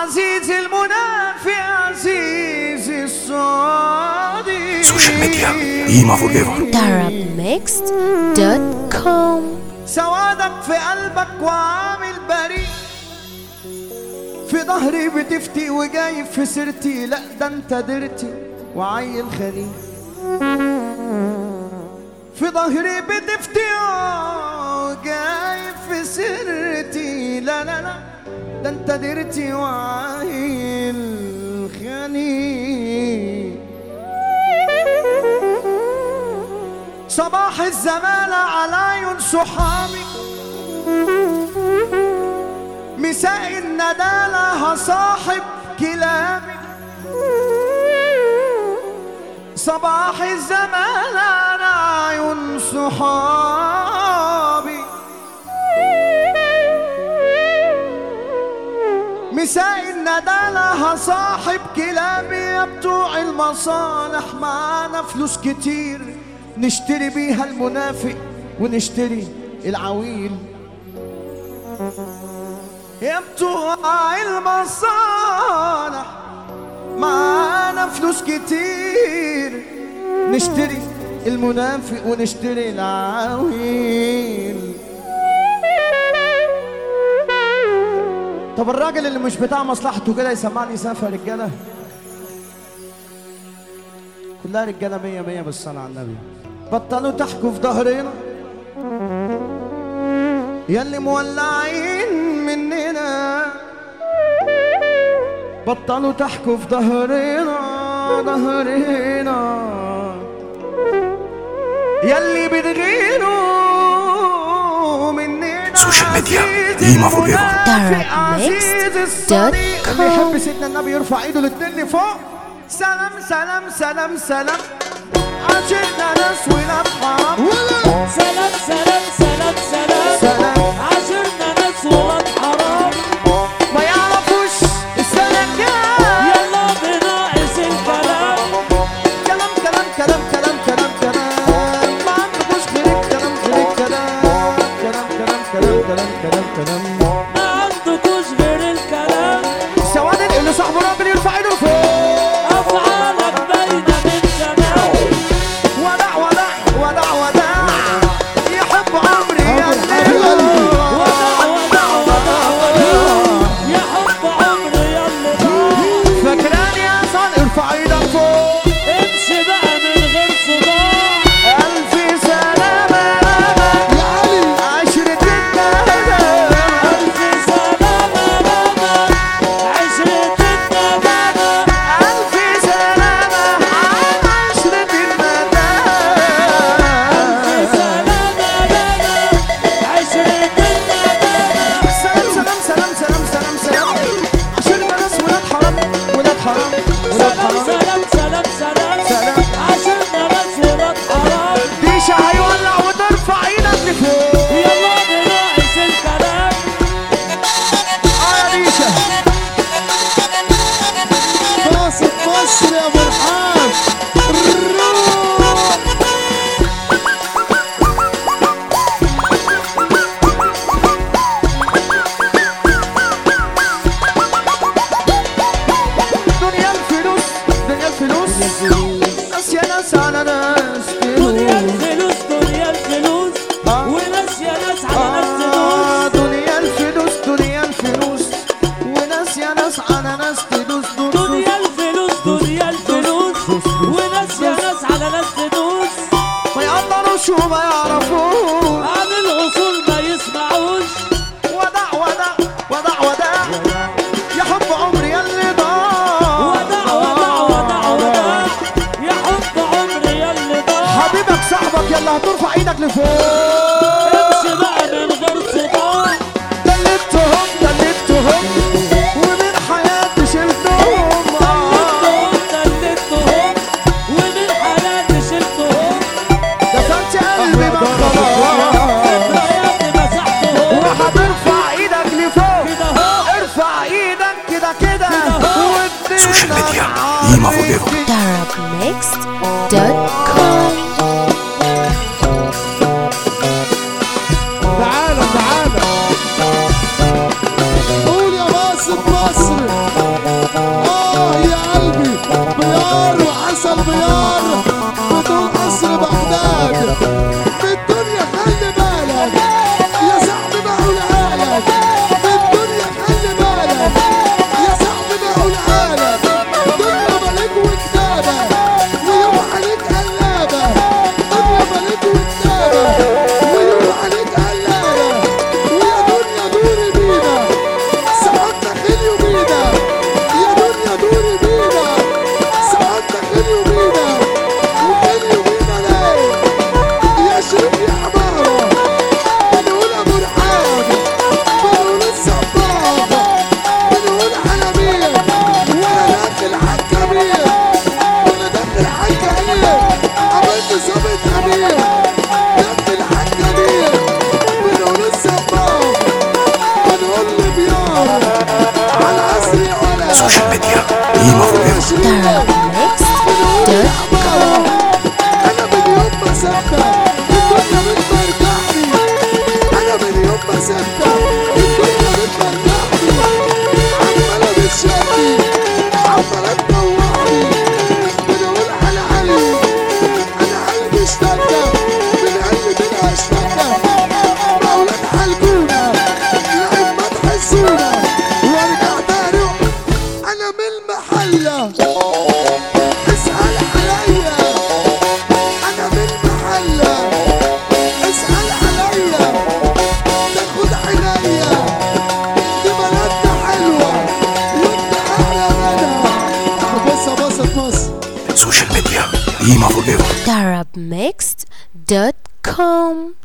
عزيزي المنافي عزيزي الصادق سوشيال ميديا قيمة فور ايفر darabmixed.com سوادك في قلبك وعامل بريء في ظهري بتفتي وجايب في سيرتي لا ده انت درتي وعيل خليل في ظهري بتفتي وجايب في سيرتي لا لا لا ده انت درتي وعيل خليل صباح الزمالة على عيون صحابي مساء الندالة هصاحب كلامي صباح الزمالة على عيون صحابي مساء الندالة هصاحب كلابي يا بتوع المصالح معانا فلوس كتير نشتري بيها المنافق ونشتري العويل يا بتوع المصالح معانا فلوس كتير نشتري المنافق ونشتري العويل طب الراجل اللي مش بتاع مصلحته كده يسمعني سافة رجالة كلها رجالة مية مية بالصلاة على النبي بطلوا تحكوا في ظهرنا ياللي مولعين مننا بطلوا تحكوا في ظهرنا ظهرنا ياللي بتغيروا مننا سوشيال ميديا عزيزي قيمة فور ايفر عزيز الصديق اللي يحب سيدنا النبي يرفع ايده الاتنين لفوق سلام سلام سلام سلام عاشقنا ناس ولاد حرام سلام سلام سلام سلام سلام. عاشرنا ناس ولاد حرام ما يعرفوش السلام جاي يلا بناقص الكلام كلام كلام كلام كلام كلام كلام ما عندكوش غير الكلام غير الكلام كلام كلام كلام كلام كلام كلام ما عندكوش غير الكلام سواد اللي صاحبه راجل يرفع ايده لفوق افعالك باينه من زمان ودع ودع ودع ودع يحب عمري يا الليل ودع ودع ودع ودع يا حب عمري يلا ضاع فاكراني يا صال ارفع ايدك فوق امشي بقى من غير صداع ألف سلامة يا علي عشرة الندى ألف سلامة لنا عشرة الندامة ألف سلامة عشرة الندى سلامة لنا عشرة الندامة سلام سلام سلام سلام سلام سلام عشان ناس ولاد حرام ولاد حرام ولاد سلام حرام سلام سلام سلام سلام. عشرنا ناس ولاد حرام ديشة هيولع وترفع ايدك لفوق يلا بناقص الكلام اه يا ديشة باصت مصر يا فرحان دنيا الفلوس دنيا الفلوس ناس يا ناس على ناس دنيا تدوس الفلوس دنيا الفلوس آه. وناس يا ناس على ناس آه، تدوس دنيا الفلوس دنيا الفلوس وناس يا ناس على ناس تدوس دوس دوس دنيا الفلوس دنيا الفلوس وناس يا ناس على ناس تدوس ما يقدروش وما يعرفوش عن الأصول ما يسمعوش ودع ودع ودع ودع يا حب عمري يا اللي ضاع ودع ودع ودع ودع يا حب عمري يا اللي ضاع حبيبك صاحبك يلا هترفع ايدك لفوق امشي بقى من غير صداع دلتهم دلتهم ومن حياتي شلتهم آه. دلتهم دلتهم ومن حياتي شلتهم دفنت قلبي بخلاص ذكرياتي مسحتهم وهترفع ايدك لفوق كده اهو ارفع ايدك كده كده سوشيال ميديا قيمة فور ايفر darabmixed.com تعالى تعالى قول يا باص مصر السوشيال ميديا قيمة فوق انا من يوم ما سبتك الدنيا بتمرجحني انا من يوم ما سبتك الدنيا بتمرجحني عمالة بتشدني عمالة تطوعني بنقول على علي انا قلبي اشتكى من قلبي منها اشتكى اولاد حلقونا لعب ما تحسونا وارجع تاني انا من المحله اسأل عليا أنا من المحلة اسأل عليا تاخد عينيا دي بلدنا حلوة وانت أحلى منها بص بص بص السوشيال ميديا قيمة فوق Arabmixed.com